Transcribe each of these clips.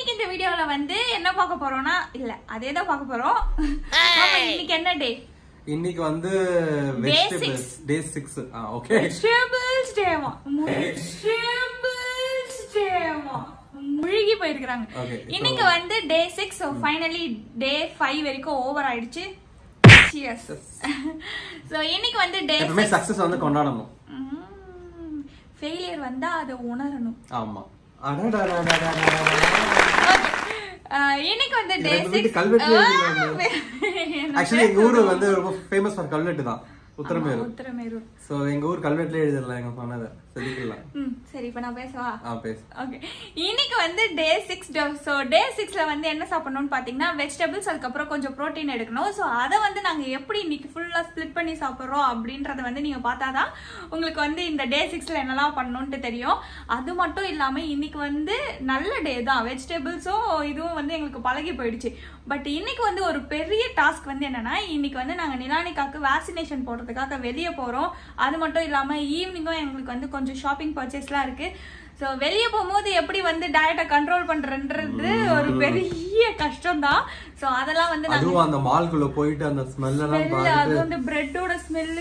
இன்னைக்கு இந்த வீடியோல வந்து என்ன பார்க்க போறோம்னா இல்ல அதே தான் பார்க்க போறோம் ஆமா, இன்னைக்கு என்ன டே இன்னைக்கு வந்து Day vegetables day six okay vegetables டேவா வெஜிடபிள்ஸ் டேவா முழுகி போயிருக்காங்க Okay, இன்னைக்கு so- வந்து day six so finally day five வரைக்கும் ஓவர் ஆயிடுச்சு சியர்ஸ் ஸோ இன்னைக்கு வந்து டே எப்பவுமே சக்சஸ் வந்து கொண்டாடணும் ஃபெயிலியர் வந்தா அதை உணரணும் ஆமா அடடடடடடடட. ஆஹ் இன்னைக்கு வந்து டே எனக்கு வீட்டு சிக்ஸ் கல்வெட்டுல ஆக்சுவலி எங்க ஊரு வந்து ரொம்ப ஃபேமஸ் ஃபார் கல்வெட்டு தான் உத்தரமேரு உத்தரமேரூர் சோ எங்க ஊர் கல்வெட்டுல எழுதிடலாம் எங்க சொன்னதை செதுக்கலாம் ம் சரி இப்போ நான் பேசவா ஆ பேசு ஓகே இன்னைக்கு வந்து டே சிக்ஸ் ஸோ டே சிக்ஸ்ல வந்து என்ன சாப்பிடணும்னு பார்த்தீங்கன்னா வெஜிடபிள்ஸ் அதுக்கப்புறம் கொஞ்சம் ப்ரோட்டீன் எடுக்கணும் ஸோ அதை வந்து நாங்கள் எப்படி இன்னைக்கு ஃபுல்லாக ஸ்ப்ளிட் பண்ணி சாப்பிட்றோம் அப்படின்றத வந்து நீங்கள் பார்த்தாதான் உங்களுக்கு வந்து இந்த டே சிக்ஸ்ல என்னெல்லாம் பண்ணணும்ட்டு தெரியும் அது மட்டும் இல்லாமல் இன்னைக்கு வந்து நல்ல டே தான் வெஜிடபிள்ஸும் இதுவும் வந்து எங்களுக்கு பழகி போயிடுச்சு பட் இன்னைக்கு வந்து ஒரு பெரிய டாஸ்க் வந்து என்னன்னா இன்னைக்கு வந்து நாங்கள் நிலானிக்காக்கு வேக்சினேஷன் போடுறதுக்காக வெளியே போகிறோம் அது மட்டும் இல்லாமல் ஈவினிங்கும் எங்களுக்கு வந்து கொஞ்சம் ஷாப்பிங் பர்ச்சேஸ்லாம் இருக்கு ஸோ வெளியே போகும்போது எப்படி வந்து டயட்டை கண்ட்ரோல் பண்றன்றது ஒரு பெரிய கஷ்டம் தான் ஸோ அதெல்லாம் வந்து நாங்க அதுவும் அந்த மால்குள்ள போயிட்டு அந்த ஸ்மெல் எல்லாம் smell, அது பார்த்துட்டு வந்து பிரெட்டோட ஸ்மெல்லு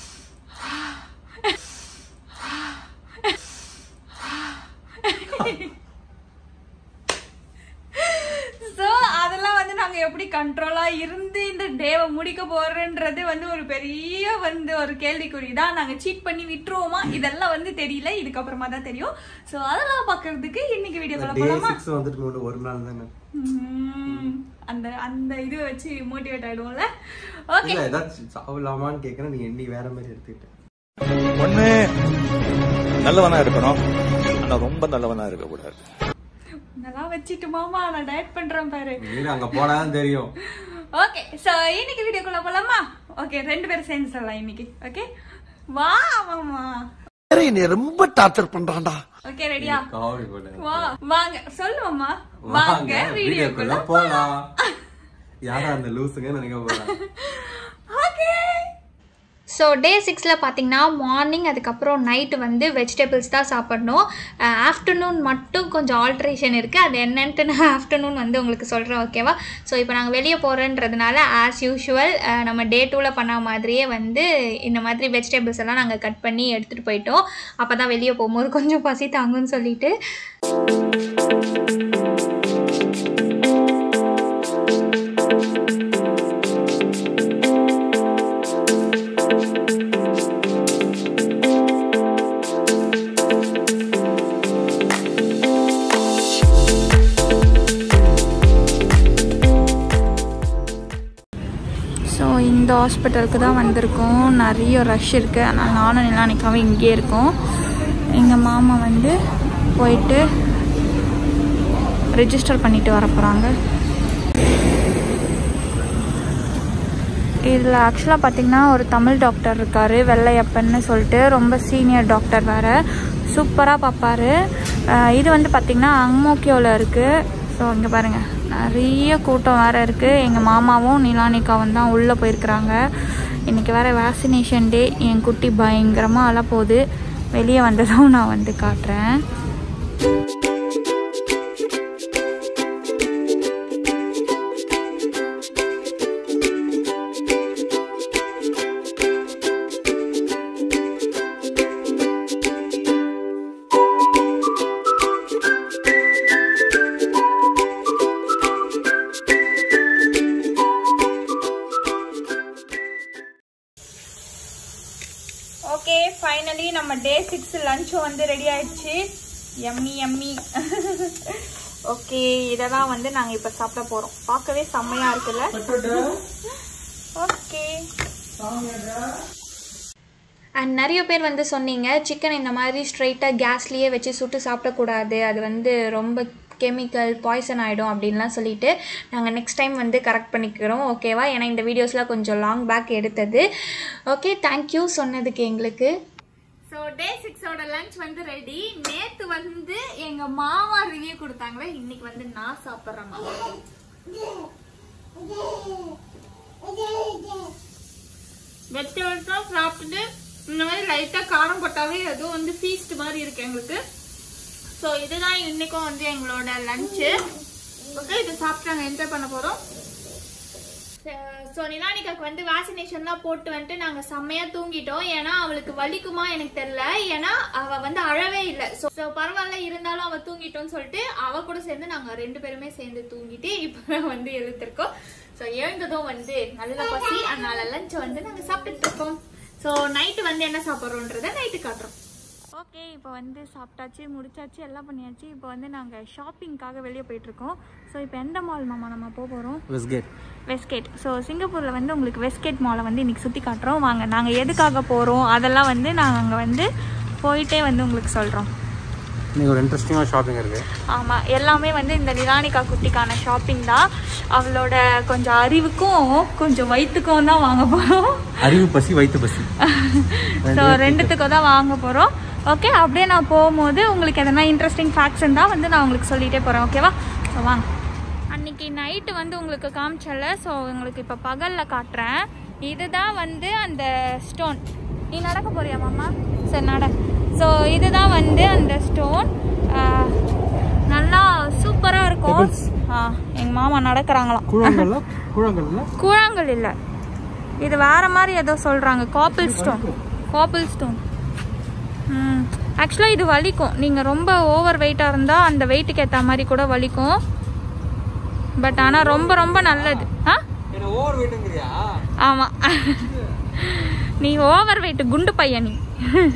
ஸோ அதெல்லாம் வந்து நாங்க எப்படி கண்ட்ரோலா இருந்து இந்த டேவை முடிக்க போறோன்றது வந்து ஒரு பெரிய வந்து ஒரு கேள்விக்குறி தான் நாங்க சீட் பண்ணி விட்டுருவோமா இதெல்லாம் வந்து தெரியல இதுக்கப்புறமா தான் தெரியும் ஸோ அதெல்லாம் பார்க்கறதுக்கு இன்னைக்கு வீடியோக்குள்ள டே போலாமா சிக்ஸ் வந்துட்டு இன்னும் ஒரு நாள் தானே உம், அந்த அந்த இது வச்சு மோட்டிவேட் ஆயிடுவோம்ல ஓகே இல்ல ஏதாச்சும் சாப்பிடலாமான்னு கேக்குறேன் நீ எண்ணி வேற மாதிரி எடுத்துக்கிட்ட ஒண்ணு நல்லவனா இருக்கணும் ஆனா ரொம்ப நல்லவனா இருக்க கூடாது நல்லா வச்சுட்டு மாமா நான் டயட் பண்றேன் பாரு நீ அங்க போனாதான் தெரியும் ஓகே சோ இன்னைக்கு வீடியோக்குள்ள போலாமா ஓகே ரெண்டு பேரும் சேர்ந்து சொல்லலாம் இன்னைக்கு ஓகே வா மாமா என்னை ரொம்ப டார்ச்சர் பண்றான்டா ஓகே ரெடியா காவி போட வா வாங்க சொல்லு மாமா வாங்க வாங்க வீடியோக்குள்ள வீடியோக்குள்ள போலாம் யாரா அந்த லூசுங்க நினைக்க போறாங்க ஓகே ஸோ டே சிக்ஸில் பார்த்தீங்கன்னா மார்னிங் அதுக்கப்புறம் நைட்டு வந்து வெஜிடபிள்ஸ் தான் சாப்பிடணும் ஆஃப்டர்நூன் மட்டும் கொஞ்சம் ஆல்ட்ரேஷன் இருக்குது அது என்னன்ட்டு நான் ஆஃப்டர்நூன் வந்து உங்களுக்கு சொல்கிறேன் ஓகேவா ஸோ இப்போ நாங்கள் வெளியே போகிறோன்றதுனால ஆஸ் யூஷுவல் நம்ம டே டூவில் பண்ண மாதிரியே வந்து இந்த மாதிரி வெஜிடபிள்ஸ் எல்லாம் நாங்கள் கட் பண்ணி எடுத்துகிட்டு போயிட்டோம் அப்போ தான் வெளியே போகும்போது கொஞ்சம் பசி தாங்குன்னு சொல்லிட்டு ஸோ இந்த ஹாஸ்பிட்டலுக்கு தான் வந்திருக்கோம் நிறைய ரஷ் இருக்குது அதனால் நானும் நிலானிக்காவும் இங்கே இருக்கோம் எங்கள் மாமா வந்து போயிட்டு ரிஜிஸ்டர் பண்ணிட்டு வர போகிறாங்க இதில் ஆக்சுவலாக பார்த்தீங்கன்னா ஒரு தமிழ் டாக்டர் இருக்கார் வெள்ளையப்பன்னு சொல்லிட்டு ரொம்ப சீனியர் டாக்டர் வேறு சூப்பராக பார்ப்பாரு அஹ் இது வந்து பார்த்திங்கன்னா அங்மோக்கியோவில் இருக்குது ஸோ இங்கே பாருங்கள் நிறைய கூட்டம் வேறு இருக்குது எங்கள் மாமாவும் நிலானிகாவும் தான் உள்ளே போயிருக்கிறாங்க இன்றைக்கி வேறு வேக்சினேஷன் டே என் குட்டி பயங்கரமாக அழ போகுது வெளியே வந்ததும் நான் வந்து காட்டுறேன் ஓகே ஃபைனலி நம்ம டே சிக்ஸ் லஞ்சும் வந்து ரெடி ஆயிடுச்சு எம்மி எம்மி ஓகே இதெல்லாம் வந்து நாங்கள் இப்போ சாப்பிட போகிறோம் பார்க்கவே செம்மையாக இருக்குல்ல ஓகே அண்ட் நிறைய பேர் வந்து சொன்னீங்க சிக்கன் இந்த மாதிரி ஸ்ட்ரைட்டாக கேஸ்லேயே வச்சு சுட்டு சாப்பிடக்கூடாது அது வந்து ரொம்ப கெமிக்கல் பாய்சன் ஆகிடும் அப்படின்லாம் சொல்லிட்டு நாங்கள் நெக்ஸ்ட் டைம் வந்து கரெக்ட் பண்ணிக்கிறோம் ஓகேவா ஏன்னா இந்த வீடியோஸ்லாம் கொஞ்சம் லாங் பேக் எடுத்தது ஓகே தேங்க்யூ சொன்னதுக்கு எங்களுக்கு ஸோ டே சிக்ஸோட லஞ்ச் வந்து ரெடி நேத்து வந்து எங்க மாமா ரிவ்யூ கொடுத்தாங்களே இன்னைக்கு வந்து நான் சாப்பிட்றேன் மாமா வெஜிடபிள்ஸ் தான் சாப்பிட்டுட்டு இந்த மாதிரி லைட்டா காரம் போட்டாவே அதுவும் வந்து ஃபீஸ்ட் மாதிரி இருக்கு எங்களுக்கு ஸோ இதுதான் இன்னைக்கும் வந்து எங்களோட லஞ்சு ஓகே இது சாப்பிட்டு நாங்கள் என்ஜாய் பண்ண போகிறோம் ஸோ நிலானிகாக்கு வந்து வேக்சினேஷன்லாம் போட்டு வந்துட்டு நாங்கள் செம்மையாக தூங்கிட்டோம் ஏன்னா அவளுக்கு வலிக்குமா எனக்கு தெரியல ஏன்னா அவள் வந்து அழவே இல்லை ஸோ ஸோ பரவாயில்ல இருந்தாலும் அவள் தூங்கிட்டோன்னு சொல்லிட்டு அவ கூட சேர்ந்து நாங்கள் ரெண்டு பேருமே சேர்ந்து தூங்கிட்டு இப்போ வந்து எழுந்திருக்கோம் ஸோ எழுந்ததும் வந்து நல்ல பசி அதனால லஞ்ச் வந்து நாங்கள் சாப்பிட்டுட்டு இருக்கோம் ஸோ நைட்டு வந்து என்ன சாப்பிட்றோன்றதை நைட்டு காட்டுறோம் ஓகே இப்போ வந்து சாப்பிட்டாச்சு முடிச்சாச்சு எல்லாம் பண்ணியாச்சு இப்போ வந்து நாங்கள் ஷாப்பிங்காக வெளியே போயிட்டுருக்கோம் ஸோ இப்போ எந்த மால் மாமா நம்ம போக போகிறோம் வெஸ்கேட் வெஸ்கேட் ஸோ சிங்கப்பூரில் வந்து உங்களுக்கு வெஸ்கேட் மாலை வந்து இன்றைக்கி சுற்றி காட்டுறோம் வாங்க நாங்கள் எதுக்காக போகிறோம் அதெல்லாம் வந்து நாங்கள் வந்து போயிட்டே வந்து உங்களுக்கு சொல்கிறோம் இன்னைக்கு ஒரு இன்ட்ரெஸ்டிங்கான ஷாப்பிங் இருக்கு ஆமாம் எல்லாமே வந்து இந்த நிலானிகா குட்டிக்கான ஷாப்பிங் தான் அவளோட கொஞ்சம் அறிவுக்கும் கொஞ்சம் வயிற்றுக்கும் தான் வாங்க போகிறோம் அறிவு பசி வயிற்று பசி ஸோ ரெண்டுத்துக்கும் தான் வாங்க போகிறோம் ஓகே அப்படியே நான் போகும்போது உங்களுக்கு எதனா இன்ட்ரெஸ்டிங் ஃபேக்ட்ஸ் இருந்தால் வந்து நான் உங்களுக்கு சொல்லிகிட்டே போகிறேன் ஓகேவா ஸோ வாங்க அன்னைக்கு நைட்டு வந்து உங்களுக்கு காமிச்சல ஸோ உங்களுக்கு இப்போ பகலில் காட்டுறேன் இதுதான் வந்து அந்த ஸ்டோன் நீ நடக்க போறியா மாமா சரி நட ஸோ இதுதான் வந்து அந்த ஸ்டோன் நல்லா சூப்பராக இருக்கும் ஆ எங்கள் மாமா நடக்கிறாங்களாம் கூழாங்கல்ல கூழாங்கல்ல கூழாங்கல் இல்லை இது வேற மாதிரி ஏதோ சொல்றாங்க காப்பிள் ஸ்டோன் காப்பிள் ஸ்டோன் ம் ஆக்சுவலாக இது வலிக்கும் நீங்கள் ரொம்ப ஓவர் வெயிட்டாக இருந்தால் அந்த வெயிட்டுக்கு ஏற்ற மாதிரி கூட வலிக்கும் பட் ஆனால் ரொம்ப ரொம்ப நல்லது ஆ என்ன ஓவர் வெயிட்டுங்கிறியா ஆமாம் நீ ஓவர் வெயிட் குண்டு பையன் நீ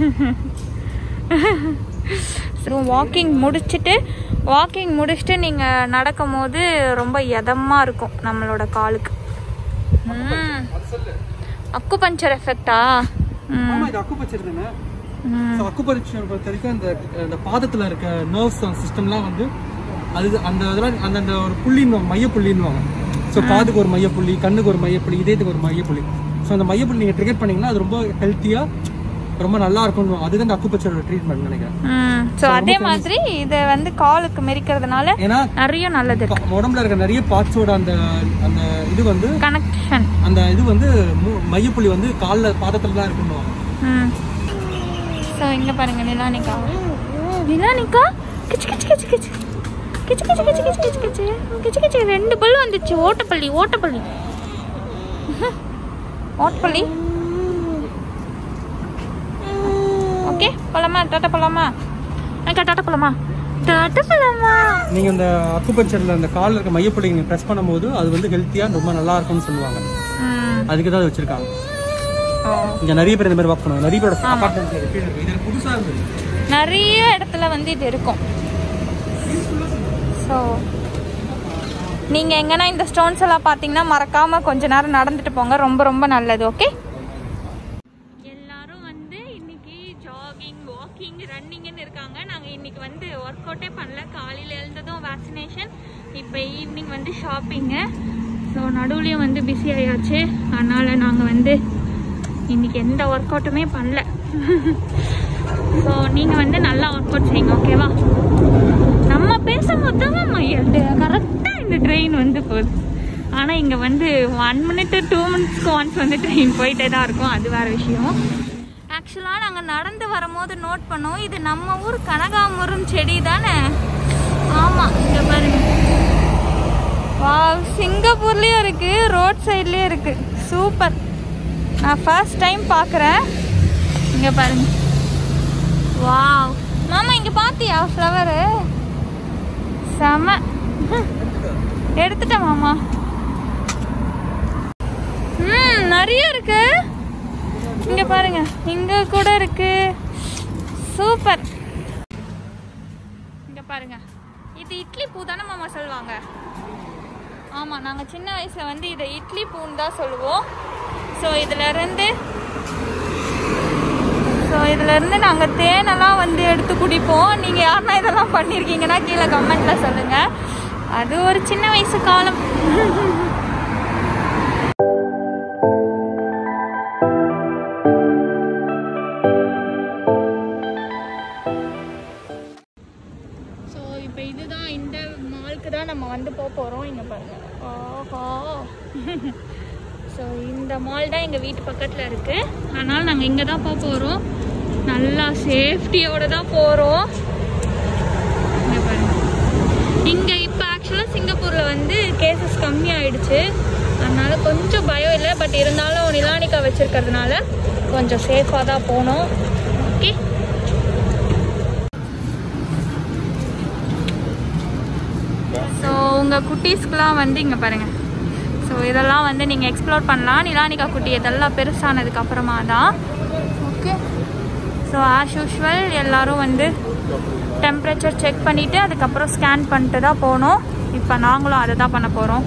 வாக்கிங் முடிச்சுட்டு வாக்கிங் முடிச்சுட்டு நீங்கள் நடக்கும் போது ரொம்ப இதமாக இருக்கும் நம்மளோட காலுக்கு ம் அக்கு பஞ்சர் எஃபெக்டா ம் ஆமா இது அக்குபஞ்சர் தானே ம் ஸோ அக்குபஞ்சர் பொறுத்த வரைக்கும் அந்த அந்த பாதத்துல இருக்க நர்வ்ஸ் சிஸ்டம்லாம் வந்து அது அந்த இதெல்லாம் அந்த அந்த ஒரு புள்ளின்னு மைய புள்ளின்னுவாங்க ஸோ காதுக்கு ஒரு மைய புள்ளி கண்ணுக்கு ஒரு மைய புள்ளி இதயத்துக்கு ஒரு மைய புள்ளி ஸோ அந்த மைய புள்ளி நீங்கள் ட்ரிகர் பண்ணீங்கன்னா அது ரொம்ப ஹெல்த்தியா ரொம்ப நல்லா இருக்கும் அதுதான் இந்த அக்குபஞ்சரோட ட்ரீட்மெண்ட் நினைக்கிறேன் ம் ஸோ அதே மாதிரி இதை வந்து காலுக்கு மெரிக்கிறதுனால ஏன்னா நிறைய நல்லது இருக்கு ப- உடம்புல இருக்க நிறைய பார்ட்ஸோட அந்த அந்த இது வந்து கனெக்ஷன் அந்த இது வந்து மு- மையப்புள்ளி வந்து காலில் பாதத்துல தான் இருக்கணும் ம் ஸோ இங்கே பாருங்க நிலானிகா நிலானிகா கிச்சு கிச்சு கிச்சு கிச்சு கிச்சு கிச்சு கிச்சு கிச்சு கிச்சு கிச்சு கிச்சு கிச்சு ரெண்டு பல் வந்துச்சு ஓட்டப்பள்ளி ஓட்டப்பள்ளி ஓட்டப்பள்ளி ஓகே போலாமா டாட்டா போலாமா அக்கா டாட்டா போலாமா டாட்டா போலாமா நீங்க இந்த அக்குபஞ்சர்ல அந்த காலில் இருக்க மையப்புள்ளி நீங்க ப்ரெஸ் பண்ணும்போது அது வந்து ஹெல்த்தியா ரொம்ப நல்லா இருக்கும்னு சொல்லுவாங்க ம் அதுக்கு தான் அது வச்சிருக்காங்க ஓ இங்க நிறைய பேர் இந்த மாதிரி ஒர்க் பண்ணுவாங்க நிறைய பேரோட அப்பார்ட்மெண்ட் இருக்கு இது புதுசா இருந்தது நிறைய இடத்துல வந்து இது இருக்கும் ஸோ நீங்கள் எங்கன்னா இந்த ஸ்டோன்ஸ் எல்லாம் பார்த்தீங்கன்னா மறக்காமல் கொஞ்ச நேரம் நடந்துட்டு போங்க ரொம்ப ரொம்ப நல்லது ஓகே எல்லாரும் வந்து இன்னைக்கு ஜாகிங் வாக்கிங் ரன்னிங்னு இருக்காங்க நாங்கள் இன்னைக்கு வந்து ஒர்க் அவுட்டே பண்ணல காலையில் எழுந்ததும் வேக்சினேஷன் இப்போ ஈவினிங் வந்து ஷாப்பிங்கு ஸோ நடுவுலையும் வந்து பிஸி ஆயாச்சு அதனால் நாங்கள் வந்து இன்னைக்கு எந்த ஒர்க் அவுட்டுமே பண்ணல ஸோ நீங்கள் வந்து நல்லா ஒர்க் அவுட் செய்யுங்க ஓகேவா நம்ம பேசும்போது தான் மையல்டு கரெக்டாக இந்த ட்ரெயின் வந்து போகுது ஆனால் இங்கே வந்து ஒன் மினிட் டூ மினிட்ஸ்க்கு ஒன்ஸ் வந்து ட்ரெயின் போயிட்டே தான் இருக்கும் அது வேறு விஷயம் ஆக்சுவலாக நாங்கள் நடந்து வரும்போது நோட் பண்ணோம் இது நம்ம ஊர் கனகாமரம் செடி தானே ஆமாம் இங்கே பாருங்க வா சிங்கப்பூர்லேயும் இருக்குது ரோட் சைட்லேயும் இருக்குது சூப்பர் நான் ஃபர்ஸ்ட் டைம் பார்க்குறேன் இங்கே பாருங்க வாவ் மாமா இங்கே பார்த்தியா ஃப்ளவரு செம எடுத்துட்டேன் மாமா ம் நிறைய இருக்கு இங்க பாருங்க இங்க கூட இருக்கு சூப்பர் இங்க பாருங்க இது இட்லி பூ தானே மாமா சொல்லுவாங்க ஆமா நாங்க சின்ன வயசுல வந்து இதை இட்லி பூன்னு தான் சொல்லுவோம் ஸோ இதுல இருந்து ஸோ இதுல இருந்து நாங்க தேனெல்லாம் வந்து எடுத்து குடிப்போம் நீங்க யாருன்னா இதெல்லாம் பண்ணிருக்கீங்கன்னா கீழே கமெண்ட்ல சொல்லுங்க அது ஒரு சின்ன வயசு காலம் ஸோ இப்போ இதுதான் இந்த மாலுக்கு தான் நம்ம வந்து போக போகிறோம் இங்கே பாருங்க ஓஹோ ஸோ இந்த மால் தான் எங்கள் வீட்டு பக்கத்தில் இருக்குது அதனால் நாங்கள் இங்கே தான் போக போகிறோம் நல்லா சேஃப்டியோட தான் போகிறோம் இங்கே பாருங்க இங்கே இப்போ ஆக்சுவலாக சிங்கப்பூர் சிங்கப்பூரில் வந்து கேசஸ் கம்மி ஆயிடுச்சு அதனால கொஞ்சம் பயம் இல்லை பட் இருந்தாலும் நிலானிக்கா வச்சிருக்கிறதுனால கொஞ்சம் சேஃபாக தான் போகணும் ஓகே ஸோ உங்கள் குட்டீஸ்க்குலாம் வந்து இங்கே பாருங்கள் ஸோ இதெல்லாம் வந்து நீங்கள் எக்ஸ்ப்ளோர் பண்ணலாம் நிலானிகா குட்டி இதெல்லாம் பெருசானதுக்கு அப்புறமா தான் ஓகே ஸோ ஆஸ் யூஷுவல் எல்லாரும் வந்து டெம்பரேச்சர் செக் பண்ணிவிட்டு அதுக்கப்புறம் ஸ்கேன் பண்ணிட்டு தான் போகணும் இப்போ நாங்களும் அதை தான் பண்ண போகிறோம்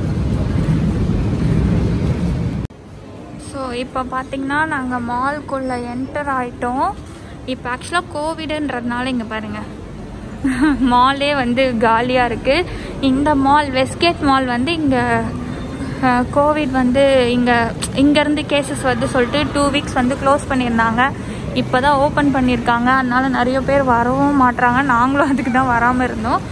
ஸோ இப்போ பார்த்தீங்கன்னா நாங்கள் மால்குள்ளே என்டர் ஆகிட்டோம் இப்போ ஆக்சுவலாக கோவிடுன்றதுனால இங்கே பாருங்கள் மாலே வந்து காலியாக இருக்குது இந்த மால் வெஸ்கேட் மால் வந்து இங்கே கோவிட் வந்து இங்கே இங்கேருந்து கேசஸ் வந்து சொல்லிட்டு டூ வீக்ஸ் வந்து க்ளோஸ் பண்ணியிருந்தாங்க இப்போ தான் ஓப்பன் பண்ணியிருக்காங்க அதனால நிறைய பேர் வரவும் மாட்றாங்க நாங்களும் அதுக்கு தான் வராமல் இருந்தோம்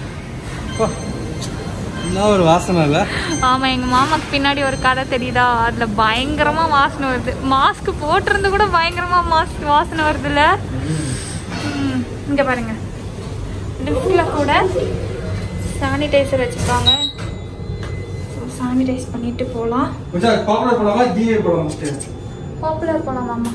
என்ன ஒரு வாசனை இல்லை ஆமாம் எங்கள் மாமாக்கு பின்னாடி ஒரு கடை தெரியுதா அதில் பயங்கரமாக வாசனை வருது மாஸ்க் போட்டிருந்து கூட பயங்கரமாக மாஸ்க் வாசனை வருதுல்ல இங்கே பாருங்க லிஃப்டில் கூட சானிடைசர் வச்சுருக்காங்க சானிடைஸ் பண்ணிட்டு போகலாம் கொஞ்சம் பாப்புலர் போலாமா ஜிஏ போலாம் பாப்புலர் போகலாம் மாமா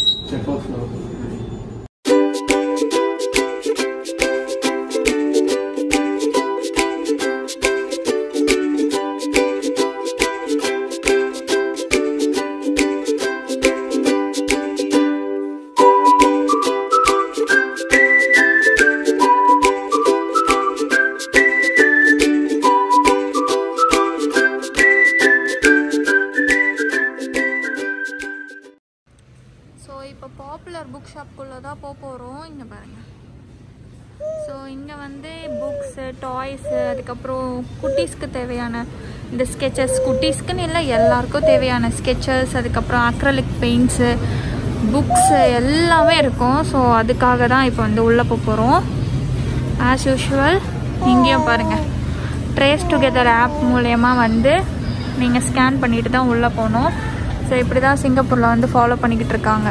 ஸோ இப்போ பாப்புலர் புக் ஷாப்குள்ளே தான் போக போகிறோம் இங்கே பாருங்கள் ஸோ இங்கே வந்து புக்ஸு டாய்ஸு அதுக்கப்புறம் குட்டீஸ்க்கு தேவையான இந்த ஸ்கெச்சஸ் குட்டீஸ்க்குன்னு இல்லை எல்லாருக்கும் தேவையான ஸ்கெச்சஸ் அதுக்கப்புறம் அக்ரலிக் பெயிண்ட்ஸு புக்ஸு எல்லாமே இருக்கும் ஸோ அதுக்காக தான் இப்போ வந்து உள்ளே போக போகிறோம் ஆஸ் யூஷுவல் இங்கேயும் பாருங்கள் ட்ரேஸ் டுகெதர் ஆப் மூலயமா வந்து நீங்கள் ஸ்கேன் பண்ணிட்டு தான் உள்ளே போகணும் ஸோ இப்படி தான் சிங்கப்பூரில் வந்து ஃபாலோ பண்ணிக்கிட்டு இருக்காங்க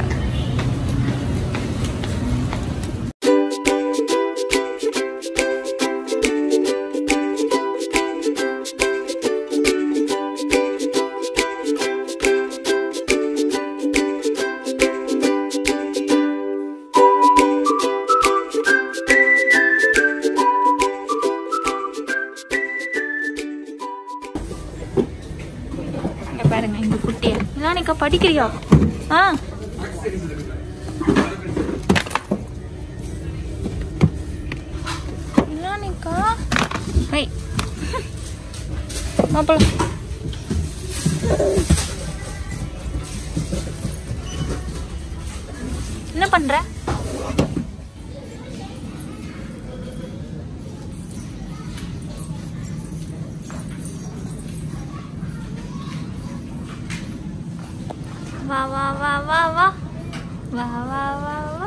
இங்க பாருங்க இந்த குட்டிய இலானிக்கா படிக்கிறியா ஆ இலானிக்கா ஹை மாப்பிள என்ன பண்ற வா வா வா வா வா வா வா வா வா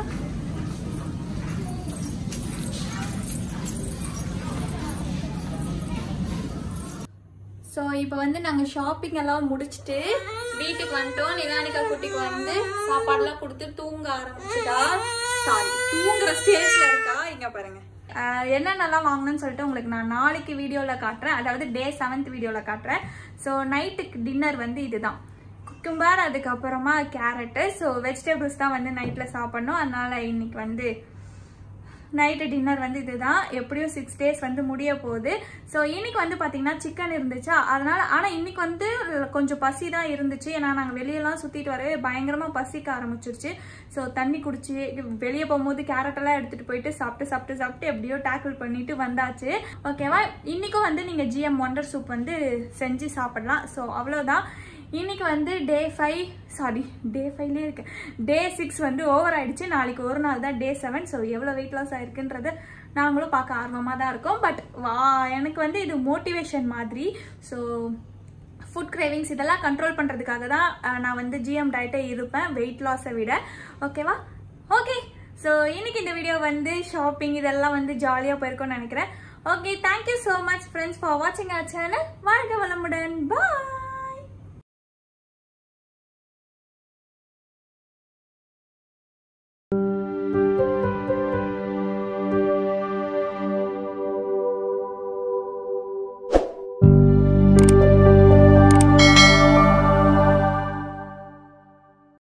ஸோ இப்போ வந்து நாங்கள் ஷாப்பிங் எல்லாம் முடிச்சுட்டு வீட்டுக்கு வந்துட்டோம் நிலானிகா குட்டிக்கு வந்து சாப்பாடுலாம் கொடுத்து தூங்க ஆரம்பிச்சுட்டா சாரி தூங்குற ஸ்டேஜில் இருக்கா இங்கே பாருங்க ஆஹ் என்னென்னலாம் வாங்கணும்னு சொல்லிட்டு உங்களுக்கு நான் நாளைக்கு வீடியோவில் காட்டுறேன் அதாவது டே செவன்த் வீடியோவில் காட்டுறேன் ஸோ நைட்டுக்கு டின்னர் வந்து இதுதான் குக்கும்பர் அதுக்கப்புறமா கேரட்டு ஸோ வெஜிடபிள்ஸ் தான் வந்து நைட்டில் சாப்பிட்ணும் அதனால இன்னைக்கு வந்து நைட்டு டின்னர் வந்து இதுதான் எப்படியும் சிக்ஸ் டேஸ் வந்து முடிய போகுது ஸோ இன்னைக்கு வந்து பார்த்தீங்கன்னா சிக்கன் இருந்துச்சா அதனால ஆனால் இன்னைக்கு வந்து கொஞ்சம் பசி தான் இருந்துச்சு ஏன்னா நாங்கள் வெளியெல்லாம் சுற்றிட்டு வரவே பயங்கரமாக பசிக்க ஆரம்பிச்சிருச்சு ஸோ தண்ணி குடிச்சு வெளியே போகும்போது கேரட் எல்லாம் எடுத்துகிட்டு போயிட்டு சாப்பிட்டு சாப்பிட்டு சாப்பிட்டு எப்படியோ டேக்கிள் பண்ணிட்டு வந்தாச்சு ஓகேவா இன்னைக்கும் வந்து நீங்கள் ஜிஎம் ஒண்டர் சூப் வந்து செஞ்சு சாப்பிடலாம் ஸோ அவ்வளோதான் இன்னைக்கு வந்து டே ஃபைவ் சாரி டே ஃபைவ்லேயே இருக்கு டே சிக்ஸ் வந்து ஓவர் ஆயிடுச்சு நாளைக்கு ஒரு நாள் தான் டே செவன் ஸோ எவ்வளோ வெயிட் லாஸ் ஆயிருக்குன்றது நாங்களும் பார்க்க ஆர்வமாக தான் இருக்கோம் பட் வா எனக்கு வந்து இது மோட்டிவேஷன் மாதிரி ஸோ ஃபுட் கிரேவிங்ஸ் இதெல்லாம் கண்ட்ரோல் பண்ணுறதுக்காக தான் அஹ், நான் வந்து ஜிஎம் டயட்டே இருப்பேன் வெயிட் லாஸை விட ஓகேவா ஓகே ஸோ இன்னைக்கு இந்த வீடியோ வந்து ஷாப்பிங் இதெல்லாம் வந்து ஜாலியாக போயிருக்கும்னு நினைக்கிறேன் okay thank you so much friends for வாட்சிங் அவர் சேனல் வாழ்க வளமுடன் பாய்